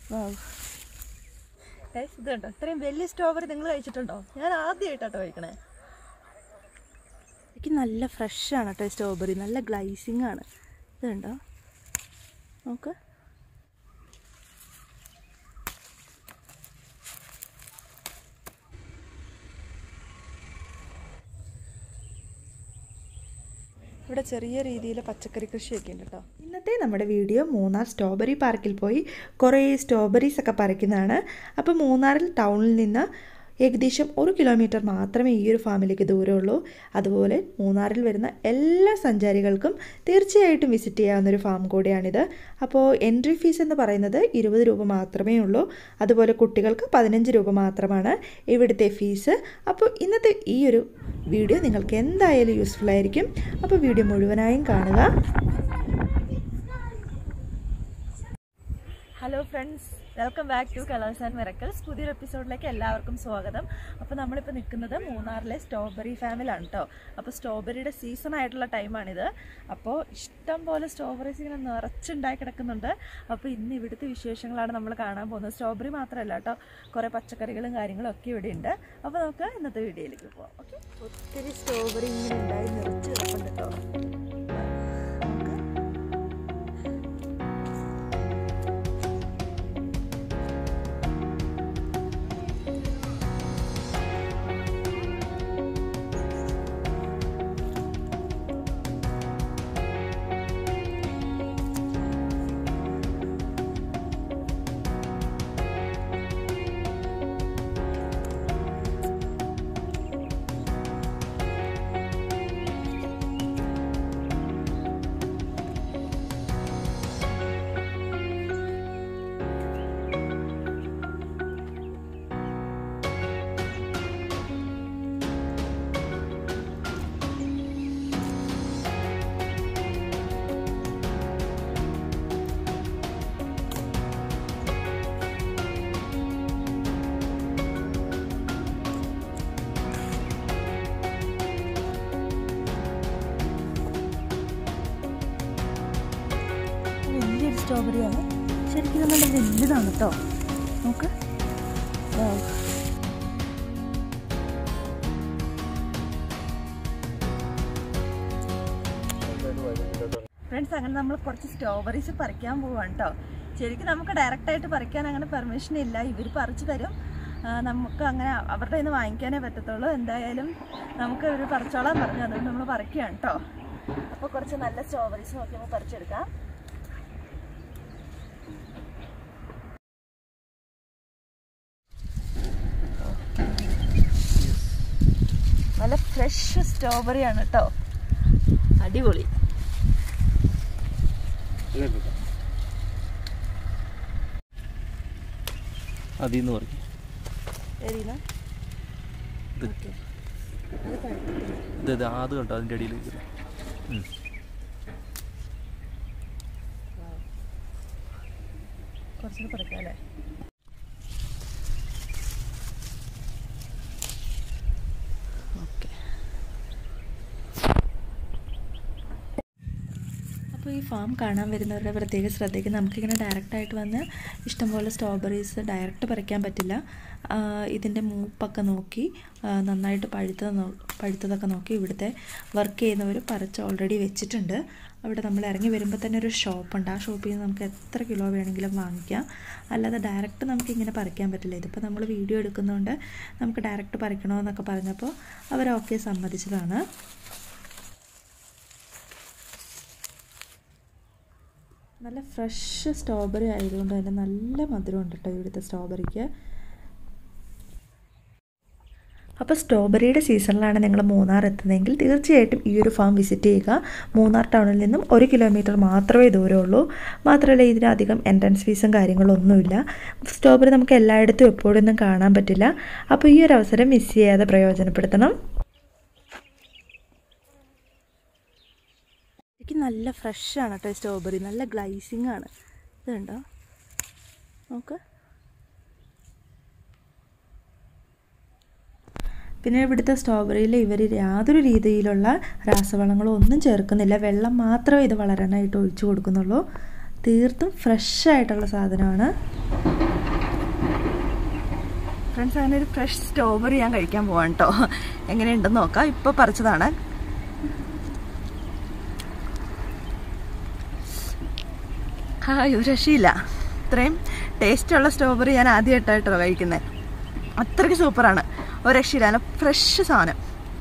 Guys ഇത് കണ്ടോ ഇത്രയും വലിയ സ്ട്രോബെറി നിങ്ങൾ കഴിച്ചിട്ടുണ്ടോ ഞാൻ ആദ്യമായിട്ടാട്ടോ കഴിക്കണേ എനിക്ക് നല്ല ഫ്രഷാണ് കേട്ടോ സ്ട്രോബെറി നല്ല ഗ്ലൈസിങ് ആണ് ഇത് കണ്ടോ നോക്ക് ഇവിടെ ചെറിയ രീതിയിൽ പച്ചക്കറി കൃഷിയൊക്കെ ഉണ്ട് കേട്ടോ ഇന്നത്തെ നമ്മുടെ വീഡിയോ മൂന്നാർ സ്ട്രോബെറി പാർക്കിൽ പോയി കുറേ സ്ട്രോബെറീസ് ഒക്കെ പറിക്കുന്നതാണ് അപ്പോൾ മൂന്നാറിൽ ടൗണിൽ നിന്ന് ഏകദേശം ഒരു കിലോമീറ്റർ മാത്രമേ ഈ ഒരു ഫാമിലേക്ക് ദൂരമുള്ളൂ അതുപോലെ മൂന്നാറിൽ വരുന്ന എല്ലാ സഞ്ചാരികൾക്കും തീർച്ചയായിട്ടും വിസിറ്റ് ചെയ്യാവുന്ന ഒരു ഫാം കൂടിയാണിത് അപ്പോൾ എൻട്രി ഫീസ് എന്ന് പറയുന്നത് ഇരുപത് രൂപ മാത്രമേ ഉള്ളൂ അതുപോലെ കുട്ടികൾക്ക് പതിനഞ്ച് രൂപ മാത്രമാണ് ഇവിടുത്തെ ഫീസ് അപ്പോൾ ഇന്നത്തെ ഈ ഒരു വീഡിയോ നിങ്ങൾക്ക് എന്തായാലും യൂസ്ഫുൾ ആയിരിക്കും അപ്പോൾ വീഡിയോ മുഴുവനായും കാണുക hello friends welcome back to colours and miracles പുതിയൊരു എപ്പിസോഡിലേക്ക് എല്ലാവർക്കും സ്വാഗതം അപ്പോൾ നമ്മളിപ്പോൾ നിൽക്കുന്നത് മൂന്നാറിലെ സ്ട്രോബെറി ഫാമിലാണ് കേട്ടോ അപ്പോൾ സ്ട്രോബെറിയുടെ സീസൺ ആയിട്ടുള്ള ടൈമാണിത് അപ്പോൾ ഇഷ്ടം പോലെ സ്ട്രോബെറീസ് ഇങ്ങനെ നിറച്ചുണ്ടായി കിടക്കുന്നുണ്ട് അപ്പോൾ ഇന്ന് ഇവിടുത്തെ വിശേഷങ്ങളാണ് നമ്മൾ കാണാൻ പോകുന്നത് സ്ട്രോബെറി മാത്രമല്ല കേട്ടോ കുറേ പച്ചക്കറികളും കാര്യങ്ങളും ഒക്കെ ഇവിടെ ഉണ്ട് അപ്പോൾ നമുക്ക് ഇന്നത്തെ വീഡിയോയിലേക്ക് പോവാം ഓക്കെ ഒത്തിരി സ്ട്രോബെറി ഇങ്ങനെ ഉണ്ടായി നിറച്ച് കിടപ്പുണ്ട് കേട്ടോ വലിയൊരു സ്ട്രോബെറിയാണ് ശരിക്കും നല്ല വലുതാണ് കേട്ടോ നോക്ക് Wow. ഫ്രണ്ട്സ് അങ്ങനെ നമ്മൾ കുറച്ച് സ്ട്രോബെറീസ് പറിക്കാൻ പോവാണ് കേട്ടോ ശരിക്കും നമുക്ക് ഡയറക്റ്റ് ആയിട്ട് പറിക്കാൻ അങ്ങനെ പെർമിഷൻ ഇല്ല ഇവർ പറിച്ചു തരും ആ, നമുക്ക് അങ്ങനെ അവരുടെ കയ്യിൽ നിന്ന് വാങ്ങിക്കാനേ പറ്റത്തുള്ളൂ എന്തായാലും നമുക്ക് ഇവർ പറിച്ചോളാൻ പറഞ്ഞു അതുകൊണ്ട് നമ്മൾ പറിക്കുകയാണ് കേട്ടോ അപ്പോൾ കുറച്ച് നല്ല സ്ട്രോബെറീസ് നോക്കി നമുക്ക് പറിച്ചെടുക്കാം നല്ല ഫ്രഷ് സ്ട്രോബെറി ആണ് കേട്ടോ അടിപൊളി അതിന്ന് പറയും ഏതിനാ ഇത് ഇത് ഇത് അത് കണ്ടോ അതിൻ്റെ അടിയിൽ കുറച്ചുകൂടി പറിക്കാം അല്ലേ ഓക്കെ അപ്പോൾ ഈ ഫാം കാണാൻ വരുന്നവരുടെ പ്രത്യേക ശ്രദ്ധയ്ക്ക് നമുക്കിങ്ങനെ ഡയറക്റ്റായിട്ട് വന്ന് ഇഷ്ടംപോലെ സ്ട്രോബെറീസ് ഡയറക്റ്റ് പറിക്കാൻ പറ്റില്ല ആ, ഇതിൻ്റെ മൂപ്പൊക്കെ നോക്കി ആ, നന്നായിട്ട് പഴുത്തത് നോ പഴുത്തതൊക്കെ നോക്കി ഇവിടുത്തെ വർക്ക് ചെയ്യുന്നവർ പറിച്ച് ഓൾറെഡി വെച്ചിട്ടുണ്ട് അവിടെ നമ്മൾ ഇറങ്ങി വരുമ്പോൾ തന്നെ ഒരു ഷോപ്പുണ്ട് ആ ഷോപ്പിൽ നിന്ന് നമുക്ക് എത്ര കിലോ വേണമെങ്കിലും വാങ്ങിക്കാം അല്ലാതെ ഡയറക്റ്റ് നമുക്ക് ഇങ്ങനെ പറിക്കാൻ പറ്റില്ല ഇതിപ്പോൾ നമ്മൾ വീഡിയോ എടുക്കുന്നതുകൊണ്ട് നമുക്ക് ഡയറക്റ്റ് പറിക്കണമെന്നൊക്കെ പറഞ്ഞപ്പോൾ അവർ ഓക്കെ സമ്മതിച്ചതാണ് നല്ല ഫ്രഷ് സ്ട്രോബെറി ആയതുകൊണ്ട് തന്നെ നല്ല മധുരമുണ്ട് കേട്ടോ ഇവിടുത്തെ സ്ട്രോബെറിക്ക് അപ്പോൾ സ്ട്രോബെറിയുടെ സീസണിലാണ് നിങ്ങൾ മൂന്നാർ എത്തുന്നതെങ്കിൽ തീർച്ചയായിട്ടും ഈ ഒരു ഫാം വിസിറ്റ് ചെയ്യുക മൂന്നാർ ടൗണിൽ നിന്നും ഒരു കിലോമീറ്റർ മാത്രമേ ദൂരമുള്ളൂ മാത്രമല്ല ഇതിനധികം എൻട്രൻസ് ഫീസും കാര്യങ്ങളൊന്നുമില്ല സ്ട്രോബെറി നമുക്ക് എല്ലായിടത്തും എപ്പോഴൊന്നും കാണാൻ പറ്റില്ല അപ്പോൾ ഈ ഒരു അവസരം മിസ് ചെയ്യാതെ പ്രയോജനപ്പെടുത്തണം എനിക്ക് നല്ല ഫ്രഷാണ് കേട്ടോ സ്ട്രോബെറി നല്ല ഗ്ലൈസിങ് ആണ് ഇത് കണ്ടോ നോക്ക് പിന്നെ ഇവിടുത്തെ സ്ട്രോബെറിയിൽ ഇവർ യാതൊരു രീതിയിലുള്ള രാസവളങ്ങളോ ഒന്നും ചേർക്കുന്നില്ല വെള്ളം മാത്രമേ ഇത് വളരാനായിട്ട് ഒഴിച്ചു കൊടുക്കുന്നുള്ളൂ തീർത്തും ഫ്രഷ് ആയിട്ടുള്ള സാധനമാണ് ഫ്രണ്ട്സ് അങ്ങനെ ഒരു ഫ്രഷ് സ്ട്രോബെറി ഞാൻ കഴിക്കാൻ പോവാണ് കേട്ടോ എങ്ങനെയുണ്ടെന്ന് നോക്കാം ഇപ്പോൾ പറിച്ചതാണ് ആ ഒരു രക്ഷയില്ല ഇത്രയും ടേസ്റ്റുള്ള സ്ട്രോബെറി ഞാൻ ആദ്യമായിട്ടായിട്ടോ കഴിക്കുന്നത് അത്രയ്ക്ക് സൂപ്പറാണ് ഒരു രക്ഷയില്ല നല്ല ഫ്രഷ് സാധനം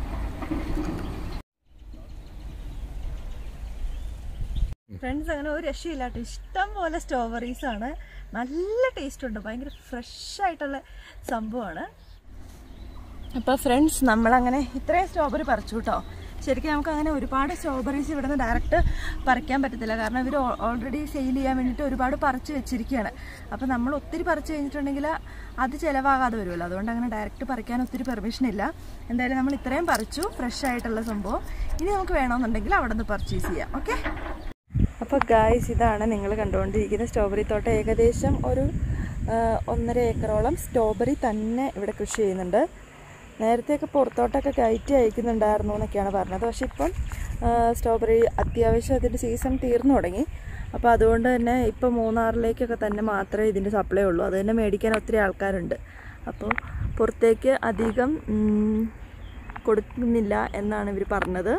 ഫ്രണ്ട്സ് അങ്ങനെ ഒരു രക്ഷയില്ല കേട്ടോ ഇഷ്ടം പോലെ സ്ട്രോബെറീസ് ആണ് നല്ല ടേസ്റ്റ് ഉണ്ട് ഭയങ്കര ഫ്രഷ് ആയിട്ടുള്ള സംഭവമാണ് അപ്പോൾ ഫ്രണ്ട്സ് നമ്മളങ്ങനെ ഇത്രയും സ്ട്രോബെറി പറിച്ചു കേട്ടോ ശരിക്കും നമുക്ക് അങ്ങനെ ഒരുപാട് സ്ട്രോബെറീസ് ഇവിടെ നിന്ന് ഡയറക്റ്റ് പറിക്കാൻ പറ്റത്തില്ല കാരണം ഇവർ ഓൾറെഡി സെയിൽ ചെയ്യാൻ വേണ്ടിയിട്ട് ഒരുപാട് പറിച്ച് വെച്ചിരിക്കുകയാണ് അപ്പോൾ നമ്മൾ ഒത്തിരി പറിച്ച് കഴിഞ്ഞിട്ടുണ്ടെങ്കിൽ അത് ചിലവാകാതെ വരുമല്ലോ അതുകൊണ്ട് അങ്ങനെ ഡയറക്റ്റ് പറിക്കാൻ ഒത്തിരി പെർമിഷൻ ഇല്ല എന്തായാലും നമ്മൾ ഇത്രയും പറിച്ചു ഫ്രഷ് ആയിട്ടുള്ള സംഭവം ഇനി നമുക്ക് വേണമെന്നുണ്ടെങ്കിൽ അവിടെ നിന്ന് പർച്ചേസ് ചെയ്യാം ഓക്കെ അപ്പോൾ ഗായ്സ് ഇതാണ് നിങ്ങൾ കണ്ടുകൊണ്ടിരിക്കുന്ന സ്ട്രോബെറി തോട്ടം ഏകദേശം ഒരു ആ, ഒന്നര ഏക്കറോളം സ്ട്രോബെറി തന്നെ ഇവിടെ കൃഷി ചെയ്യുന്നുണ്ട് നേരത്തെയൊക്കെ പുറത്തോട്ടൊക്കെ കയറ്റി അയക്കുന്നുണ്ടായിരുന്നു എന്നൊക്കെയാണ് പറഞ്ഞത് പക്ഷെ ഇപ്പം ആ, സ്ട്രോബെറി അത്യാവശ്യം അതിൻ്റെ സീസൺ തീർന്നു തുടങ്ങി അപ്പോൾ അതുകൊണ്ട് തന്നെ ഇപ്പോൾ മൂന്നാറിലേക്കൊക്കെ തന്നെ മാത്രമേ ഇതിൻ്റെ സപ്ലൈ ഉള്ളൂ അത് തന്നെ മേടിക്കാൻ ഒത്തിരി ആൾക്കാരുണ്ട് അപ്പോൾ പുറത്തേക്ക് അധികം ഉം, കൊടുക്കുന്നില്ല എന്നാണ് ഇവർ പറഞ്ഞത്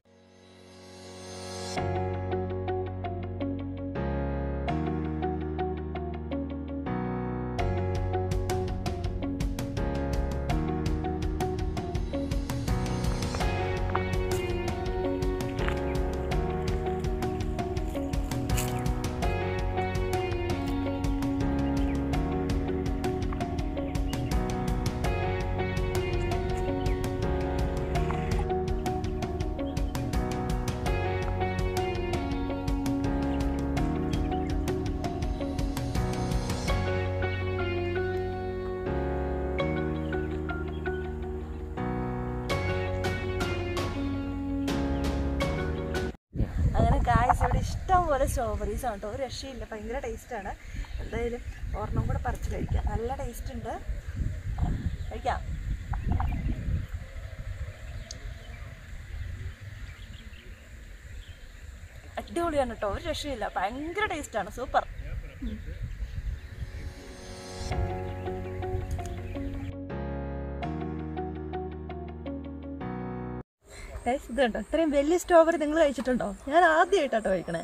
അങ്ങനെ ഗായ്സ് ഇവിടെ ഇഷ്ടം പോലെ സ്ട്രോബെറീസ് ആണ് കേട്ടോ ഒരു രക്ഷയില്ല ഭയങ്കര ടേസ്റ്റാണ് എന്തായാലും ഒരെണ്ണം കൂടെ പറിച്ച് കഴിക്കാം നല്ല ടേസ്റ്റ് ഉണ്ട് കഴിക്കാം അടിപൊളിയാണ് കേട്ടോ ഒരു രക്ഷയില്ല ഭയങ്കര ടേസ്റ്റാണ് സൂപ്പർ ഗൈസ് ഇത് കണ്ടോ ഇത്രയും വലിയ സ്ട്രോബെറി നിങ്ങൾ കഴിച്ചിട്ടുണ്ടോ ഞാൻ ആദ്യമായിട്ടാട്ടോ കഴിക്കണേ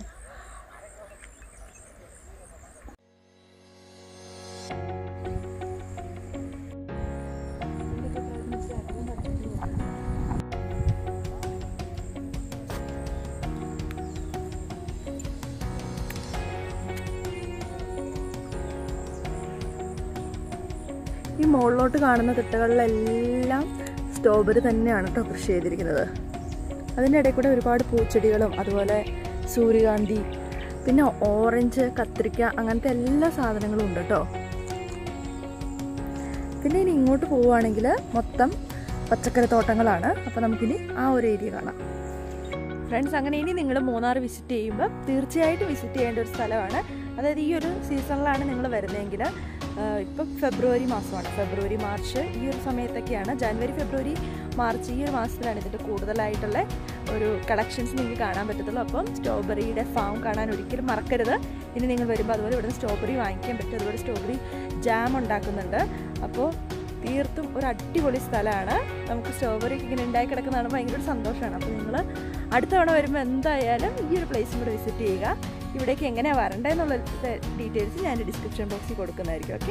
ഈ മുകളിലോട്ട് കാണുന്ന തിട്ടകളിലെല്ലാം സ്ട്രോബെറി തന്നെയാണ് കേട്ടോ കൃഷി ചെയ്തിരിക്കുന്നത് അതിൻ്റെ ഇടയിൽ കൂടെ ഒരുപാട് പൂച്ചെടികളും അതുപോലെ സൂര്യകാന്തി പിന്നെ ഓറഞ്ച് കത്രിക്ക അങ്ങനത്തെ എല്ലാ സാധനങ്ങളും ഉണ്ട് കേട്ടോ പിന്നെ ഇനി ഇങ്ങോട്ട് പോവുകയാണെങ്കിൽ മൊത്തം പച്ചക്കറി തോട്ടങ്ങളാണ് അപ്പോൾ നമുക്കിനി ആ ഒരു ഏരിയ കാണാം ഫ്രണ്ട്സ് അങ്ങനെ ഇനി നിങ്ങൾ മൂന്നാർ വിസിറ്റ് ചെയ്യുമ്പോൾ തീർച്ചയായിട്ടും വിസിറ്റ് ചെയ്യേണ്ട ഒരു സ്ഥലമാണ് അതായത് ഈ ഒരു സീസണിലാണ് നിങ്ങൾ വരുന്നതെങ്കിൽ ഇപ്പം ഫെബ്രുവരി മാസമാണ് ഫെബ്രുവരി മാർച്ച് ഈ ഒരു സമയത്തൊക്കെയാണ് ജനുവരി ഫെബ്രുവരി മാർച്ച് ഈ ഒരു മാസത്തിലാണ് ഇതിൻ്റെ കൂടുതലായിട്ടുള്ള ഒരു കളക്ഷൻസ് നിങ്ങൾക്ക് കാണാൻ പറ്റത്തുള്ളൂ അപ്പം സ്ട്രോബെറിയുടെ ഫാം കാണാൻ ഒരിക്കലും മറക്കരുത് ഇനി നിങ്ങൾ വരുമ്പോൾ അതുപോലെ ഇവിടുന്ന് സ്ട്രോബെറി വാങ്ങിക്കാൻ പറ്റും അതുപോലെ സ്ട്രോബെറി ജാം ഉണ്ടാക്കുന്നുണ്ട് അപ്പോൾ തീർത്തും ഒരു അടിപൊളി സ്ഥലമാണ് നമുക്ക് സ്ട്രോബെറി ഒക്കെ ഇങ്ങനെ ഉണ്ടായി കിടക്കുന്നതാണ് ഭയങ്കര ഒരു സന്തോഷമാണ് അപ്പോൾ നിങ്ങൾ അടുത്ത തവണ വരുമ്പോൾ എന്തായാലും ഈ ഒരു പ്ലേസും കൂടെ വിസിറ്റ് ചെയ്യുക ഇവിടേക്ക് എങ്ങനെയാണ് വരണ്ടതെന്നുള്ള ഡീറ്റെയിൽസ് ഞാൻ ഡിസ്ക്രിപ്ഷൻ ബോക്സിൽ കൊടുക്കുന്നതായിരിക്കും ഓക്കെ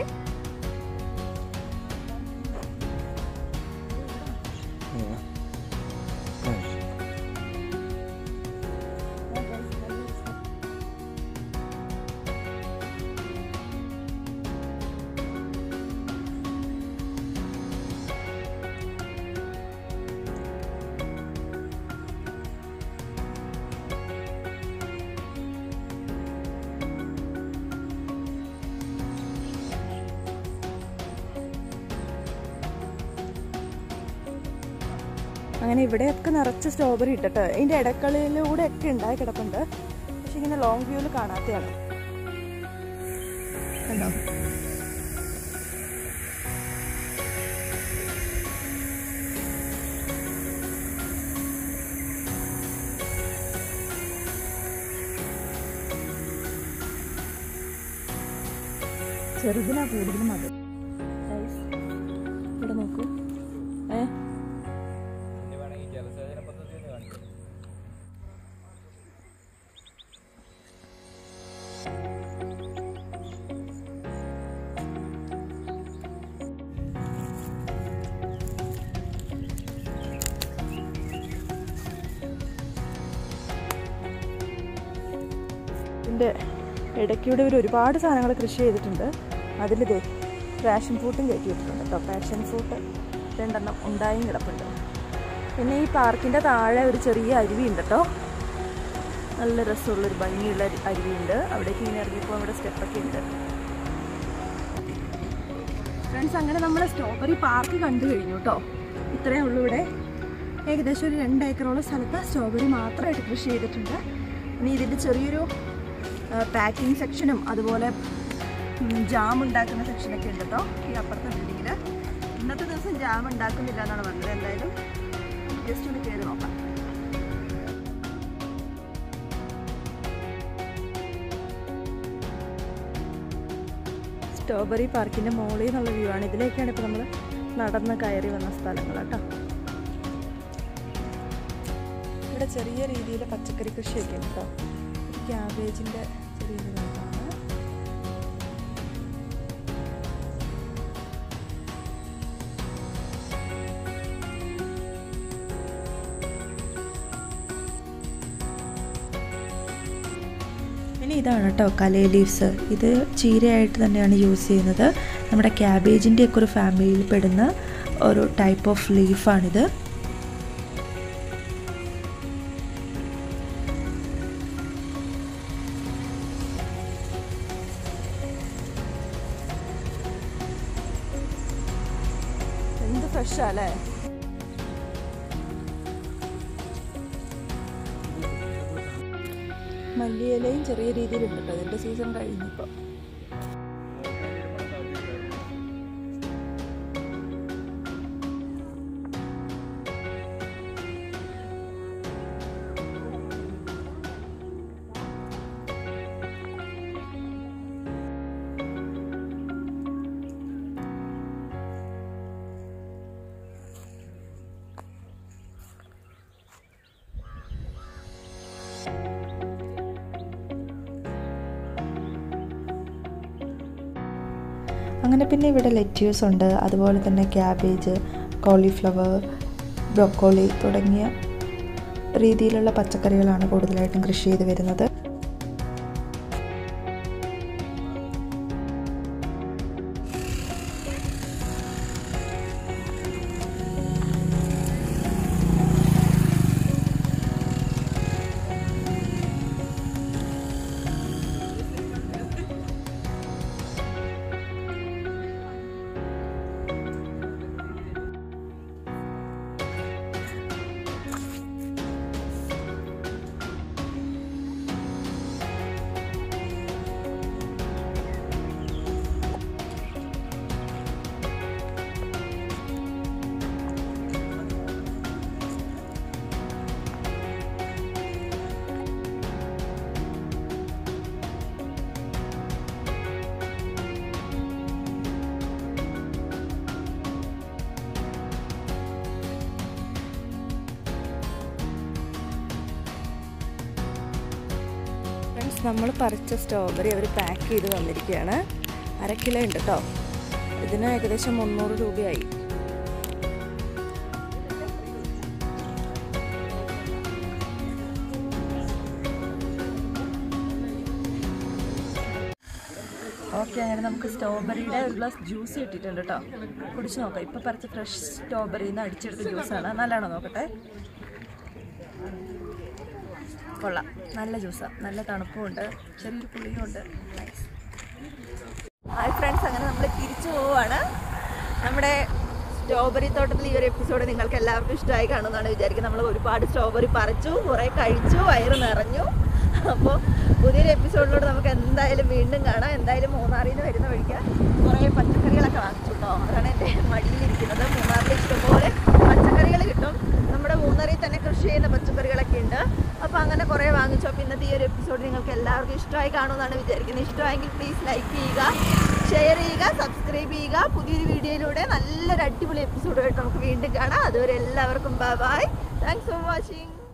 അങ്ങനെ ഇവിടെയൊക്കെ നിറച്ച് സ്ട്രോബെറി ഇട്ടിട്ട് ഇതിൻ്റെ ഇടക്കളിലൂടെ ഒക്കെ ഉണ്ടായി കിടപ്പുണ്ട് പക്ഷെ ഇങ്ങനെ ലോങ് വ്യൂവിൽ കാണാത്തതാണ് കണ്ടോ ചെറുതിനാ കൂടുതലും അത് Guys, ഇതിൻ്റെ ഇടയ്ക്കൂടെ ഇവർ ഒരുപാട് സാധനങ്ങൾ കൃഷി ചെയ്തിട്ടുണ്ട് അതിലിതേ പാഷൻ ഫ്രൂട്ടും കയറ്റി വിട്ടിട്ടുണ്ട് കേട്ടോ പാഷൻ ഫ്രൂട്ട് രണ്ടെണ്ണം ഉണ്ടായും കിടപ്പുണ്ട് പിന്നെ ഈ പാർക്കിൻ്റെ താഴെ ഒരു ചെറിയ അരുവി ഉണ്ട് കേട്ടോ നല്ല രസമുള്ളൊരു ഭംഗിയുള്ള ഒരു അരുവിയുണ്ട് അവിടേക്ക് ഇങ്ങനെ ഇറങ്ങിയപ്പോൾ അവിടെ സ്റ്റെപ്പൊക്കെ ഉണ്ട് ഫ്രണ്ട്സ് അങ്ങനെ നമ്മൾ സ്ട്രോബെറി പാർക്ക് കണ്ടു കഴിഞ്ഞു കേട്ടോ ഇത്രയേ ഉള്ളൂ ഇവിടെ ഏകദേശം ഒരു രണ്ട് ഏക്കറോളം സ്ഥലത്ത് സ്ട്രോബെറി മാത്രമായിട്ട് കൃഷി ചെയ്തിട്ടുണ്ട് ഇനി ഇതിൻ്റെ ചെറിയൊരു പാക്കിംഗ് സെക്ഷനും അതുപോലെ ജാം ഉണ്ടാക്കുന്ന സെക്ഷനൊക്കെ ഉണ്ട് കേട്ടോ ഈ അപ്പുറത്തെ ബിൽഡിങ്ങിൽ ഇന്നത്തെ ദിവസം ജാം ഉണ്ടാക്കുന്നില്ല എന്നാണ് പറഞ്ഞത് എന്തായാലും ജസ്റ്റ് ഒന്ന് കയറി നോക്കാം സ്ട്രോബെറി പാർക്കിൻ്റെ മുകളിൽ നിന്നുള്ള വ്യൂ ആണ് ഇതിലേക്കാണ് ഇപ്പോൾ നമ്മൾ നടന്ന് കയറി വന്ന സ്ഥലങ്ങൾ കേട്ടോ ഇവിടെ ചെറിയ രീതിയിൽ പച്ചക്കറി കൃഷിയൊക്കെ ഉണ്ട് കേട്ടോ ക്യാബേജിൻ്റെ ചെറിയ ഇതാണ് ഇനി ഇതാണ് കേട്ടോ കലേ ലീവ്സ് ഇത് ചീരയായിട്ട് തന്നെയാണ് യൂസ് ചെയ്യുന്നത് നമ്മുടെ ക്യാബേജിൻ്റെ ഒക്കെ ഒരു ഫാമിലിയിൽ പെടുന്ന ഒരു ടൈപ്പ് ഓഫ് ലീഫാണിത് എന്ത് ഫ്രഷാ അല്ലേ മല്ലിയിലയും ചെറിയ രീതിയിലുണ്ട് കേട്ടോ അതിൻ്റെ സീസൺ കഴിഞ്ഞിപ്പോൾ അങ്ങനെ പിന്നെ ഇവിടെ ലെറ്റ്യൂസ് ഉണ്ട് അതുപോലെ തന്നെ ക്യാബേജ് കോളിഫ്ലവർ ബ്രൊക്കോളി തുടങ്ങിയ രീതിയിലുള്ള പച്ചക്കറികളാണ് കൂടുതലായിട്ടും കൃഷി ചെയ്ത് വരുന്നത് ഫ്രണ്ട്സ് നമ്മൾ പറിച്ച സ്ട്രോബെറി അവർ പാക്ക് ചെയ്ത് തന്നിരിക്കുകയാണ് അര കിലോ ഉണ്ട് കേട്ടോ ഇതിന് ഏകദേശം മുന്നൂറ് രൂപയായി ഓക്കെ അങ്ങനെ നമുക്ക് സ്ട്രോബെറിയുടെ ഒരു ഗ്ലാസ് ജ്യൂസ് കിട്ടിയിട്ടുണ്ട് കേട്ടോ കുടിച്ച് നോക്കാം ഇപ്പോൾ പറിച്ച ഫ്രഷ് സ്ട്രോബെറിയിൽ നിന്ന് അടിച്ചെടുത്ത ജ്യൂസാണ് നല്ലതാണോ നോക്കട്ടെ കൊള്ളാം നല്ല ജ്യൂസാണ് നല്ല തണുപ്പുമുണ്ട് ചെറിയൊരു പുളിയും ഉണ്ട് നൈസ് ഹായ് ഫ്രണ്ട്സ് അങ്ങനെ നമ്മൾ തിരിച്ചു പോവുകയാണ് നമ്മുടെ സ്ട്രോബെറി തോട്ടത്തിൽ ഈ ഒരു എപ്പിസോഡ് നിങ്ങൾക്ക് എല്ലാവർക്കും ഇഷ്ടമായി കാണുമെന്നാണ് വിചാരിക്കുന്നത് നമ്മൾ ഒരുപാട് സ്ട്രോബെറി പറിച്ചു കുറേ കഴിച്ചു വയറ് നിറഞ്ഞു അപ്പോൾ പുതിയൊരു എപ്പിസോഡിലൂടെ നമുക്ക് എന്തായാലും വീണ്ടും കാണാം എന്തായാലും മൂന്നാറിൽ നിന്ന് വരുന്ന വഴിക്ക് കുറേ പച്ചക്കറികളൊക്കെ വാങ്ങിച്ചു കേട്ടോ അതാണ് എൻ്റെ മടിയിലിരിക്കുന്നത് മൂന്നാറിൽ ഇഷ്ടംപോലെ പച്ചക്കറികൾ കിട്ടും നമ്മുടെ മൂന്നാറിൽ തന്നെ കൃഷി ചെയ്യുന്ന പച്ചക്കറികളൊക്കെ ഉണ്ട് അപ്പോൾ അങ്ങനെ കുറേ വാങ്ങിച്ചു അപ്പോൾ ഇന്നത്തെ ഈ ഒരു എപ്പിസോഡ് നിങ്ങൾക്ക് എല്ലാവർക്കും ഇഷ്ടമായി കാണുമെന്നാണ് വിചാരിക്കുന്നത് ഇഷ്ടമായെങ്കിൽ പ്ലീസ് ലൈക്ക് ചെയ്യുക ഷെയർ ചെയ്യുക സബ്സ്ക്രൈബ് ചെയ്യുക പുതിയൊരു വീഡിയോയിലൂടെ നല്ലൊരു അടിപൊളി എപ്പിസോഡായിട്ട് നമുക്ക് വീണ്ടും കാണാം അതുവരെ എല്ലാവർക്കും bye bye thanks for watching